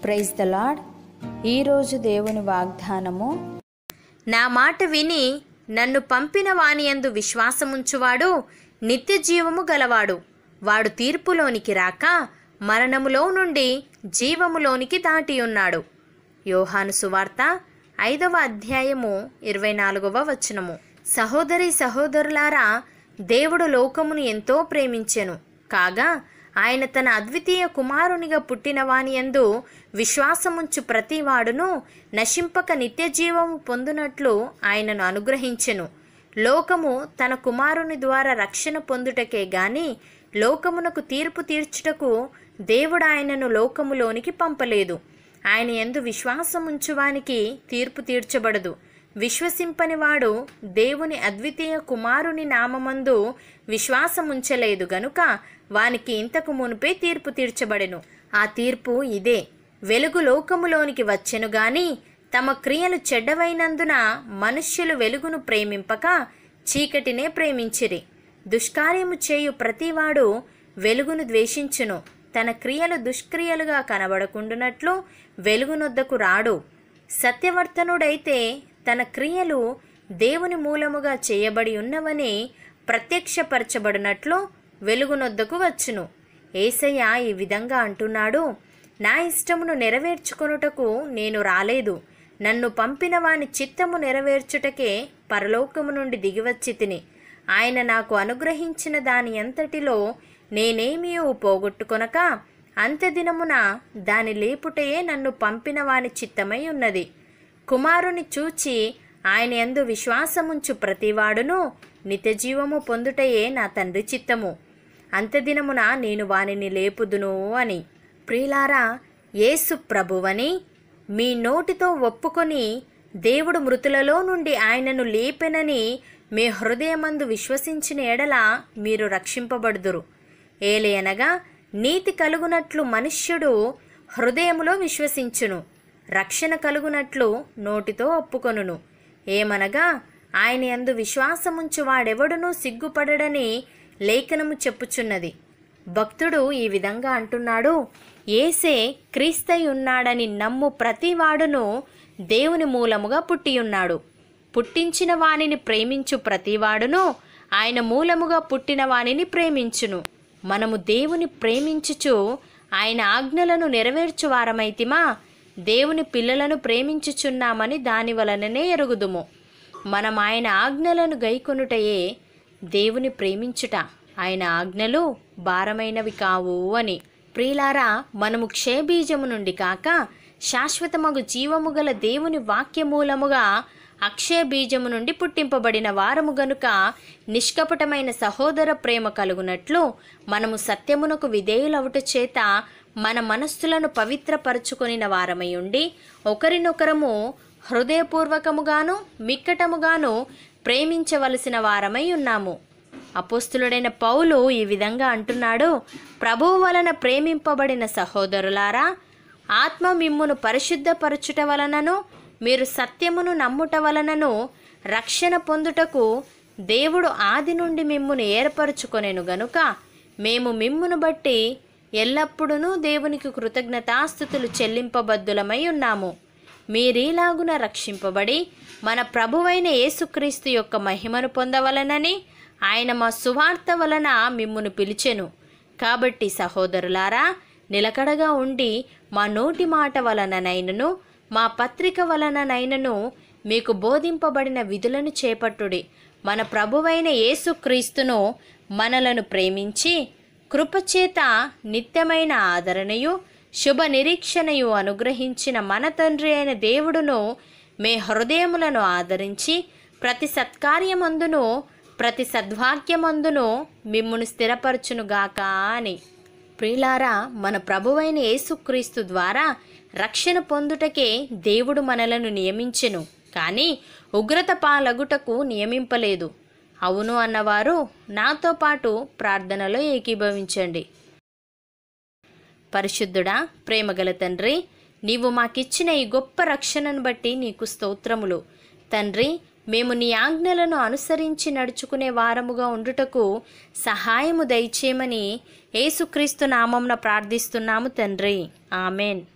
praise the lord ఈరోజు దేవుని వాగ్దానము నా మాట విని నన్ను పంపిన వానియందు విశ్వాసముంచువాడు నిత్య జీవము గలవాడు వాడు తీర్పులోనికి రాక మరణములో నుండి జీవములోనికి దాటి ఉన్నాడు యోహాను సువార్త ఐదవ అధ్యాయము ఇరవై నాలుగవ వచనము సహోదరి సహోదరులారా దేవుడు లోకమును ఎంతో ప్రేమించెను కాగా ఆయన తన అద్వితీయ కుమారునిగా పుట్టిన వానియందు విశ్వాసముంచు ప్రతివాడును నశింపక నిత్య జీవము పొందునట్లు ఆయనను అనుగ్రహించెను లోకము తన కుమారుని ద్వారా రక్షణ పొందుటకే గాని లోకమునకు తీర్పు తీర్చుటకు దేవుడు ఆయనను లోకములోనికి పంపలేదు ఆయన ఎందు విశ్వాసముంచువానికి తీర్పు తీర్చబడదు విశ్వసింపని వాడు దేవుని అద్వితీయ కుమారుని నామమందు విశ్వాసముంచలేదు గనుక వానికి ఇంతకు మునిపే తీర్పు తీర్చబడెను ఆ తీర్పు ఇదే వెలుగు లోకములోనికి వచ్చెను గాని తమ క్రియలు చెడ్డవైనందున మనుష్యులు వెలుగును ప్రేమింపక చీకటినే ప్రేమించిరి దుష్కార్యము చేయు ప్రతివాడు వెలుగును ద్వేషించును తన క్రియలు దుష్క్రియలుగా కనబడకుండునట్లు వెలుగునొద్దకు రాడు సత్యవర్తనుడైతే తన క్రియలు దేవుని మూలముగా చేయబడి ఉన్నవని ప్రత్యక్షపరచబడినట్లు వెలుగునొద్దకు వచ్చును ఏసయ్య ఈ విధంగా అంటున్నాడు నా ఇష్టమును నెరవేర్చుకొనుటకు నేను రాలేదు నన్ను పంపిన వాని చిత్తము నెరవేర్చుటకే పరలోకము నుండి దిగివచ్చి తిని ఆయన నాకు అనుగ్రహించిన దాని అంతటిలో నేనేమీ పోగొట్టుకొనక అంత్యదినమున దాని లేపుటయే నన్ను పంపిన వాని చిత్తమై ఉన్నది కుమారుని చూచి ఆయన యందు విశ్వాసముంచు ప్రతివాడును నిత్యజీవము పొందుటయే నా తండ్రి చిత్తము అంత్యదినమున నేను వానిని లేపుదును అని ప్రియులారా యేసు ప్రభువని మీ నోటితో ఒప్పుకొని దేవుడు మృతులలో నుండి ఆయనను లేపెనని మీ హృదయమందు విశ్వసించిన ఎడల మీరు రక్షింపబడుదురు ఏలయనగా నీతి కలుగునట్లు మనుష్యుడు హృదయములో విశ్వసించును రక్షణ కలుగునట్లు నోటితో ఒప్పుకొనును ఏమనగా ఆయన యందు విశ్వాసముంచు వాడెవడునూ సిగ్గుపడడని లేఖనము చెప్పుచున్నది భక్తుడు ఈ విధంగా అంటున్నాడు ఏసే క్రీస్తై ఉన్నాడని నమ్ము ప్రతివాడును దేవుని మూలముగా పుట్టియున్నాడు పుట్టించిన వానిని ప్రేమించు ప్రతివాడును ఆయన మూలముగా పుట్టిన వానిని ప్రేమించును మనము దేవుని ప్రేమించుచు ఆయన ఆజ్ఞలను నెరవేర్చు వారమైతిమా దేవుని పిల్లలను ప్రేమించుచున్నామని దాని వలననే ఎరుగుదుము మనం ఆయన ఆజ్ఞలను గైకొనుటయే దేవుని ప్రేమించుట ఆయన ఆజ్ఞలు భారమైనవి కావు అని ప్రియులారా మనము క్షయబీజము నుండి కాక శాశ్వతమగు జీవము గల దేవుని వాక్యమూలముగా అక్షయ బీజము నుండి పుట్టింపబడిన వారము గనుక నిష్కపటమైన సహోదర ప్రేమ కలుగునట్లు మనము సత్యమునకు విధేయులవుట చేత మన మనస్సులను పవిత్రపరచుకొనిన వారమై ఉండి ఒకరినొకరము హృదయపూర్వకముగాను మిక్కటముగాను ప్రేమించవలసిన వారమై ఉన్నాము అపోస్తులుడైన పౌలు ఈ విధంగా అంటున్నాడు ప్రభువు వలన ప్రేమింపబడిన సహోదరులారా ఆత్మ మిమ్మును పరిశుద్ధపరచుట వలనను మీరు సత్యమును నమ్ముట వలనను రక్షణ పొందుటకు దేవుడు ఆది నుండి మిమ్మును ఏర్పరచుకొనెను గనుక మేము మిమ్మును బట్టి ఎల్లప్పుడూ దేవునికి కృతజ్ఞతాస్థుతులు చెల్లింపబద్దులమై ఉన్నాము మీరీలాగున రక్షింపబడి మన ప్రభువైన యేసుక్రీస్తు యొక్క మహిమను పొందవలనని ఆయన మా సువార్త వలన మిమ్మును పిలిచెను కాబట్టి సహోదరులారా నిలకడగా ఉండి మా నోటి మాట వలననైనను మా పత్రిక వలననైనను మీకు బోధింపబడిన విధులను చేపట్టుడి మన ప్రభువైన యేసుక్రీస్తును మనలను ప్రేమించి కృపచేత నిత్యమైన ఆదరణయు శుభ నిరీక్షణయు అనుగ్రహించిన మన తండ్రి అయిన దేవుడును మీ హృదయములను ఆదరించి ప్రతి సత్కార్యమందును ప్రతి సద్వాక్యమందును మిమ్మును స్థిరపరచునుగాక అని ప్రియులారా మన ప్రభువైన యేసుక్రీస్తు ద్వారా రక్షణ పొందుటకే దేవుడు మనలను నియమించెను కానీ ఉగ్రత పాలగుటకు నియమింపలేదు అవును అన్నవారు నాతో పాటు ప్రార్థనలో ఏకీభవించండి పరిశుద్ధుడా ప్రేమగల తండ్రి నీవు మాకిచ్చిన ఈ గొప్ప రక్షణను బట్టి నీకు స్తోత్రములు తండ్రి మేము నీ ఆజ్ఞలను అనుసరించి నడుచుకునే వారముగా ఉండుటకు సహాయము దయచేయమని యేసుక్రీస్తు నామంన ప్రార్థిస్తున్నాము తండ్రి ఆమెన్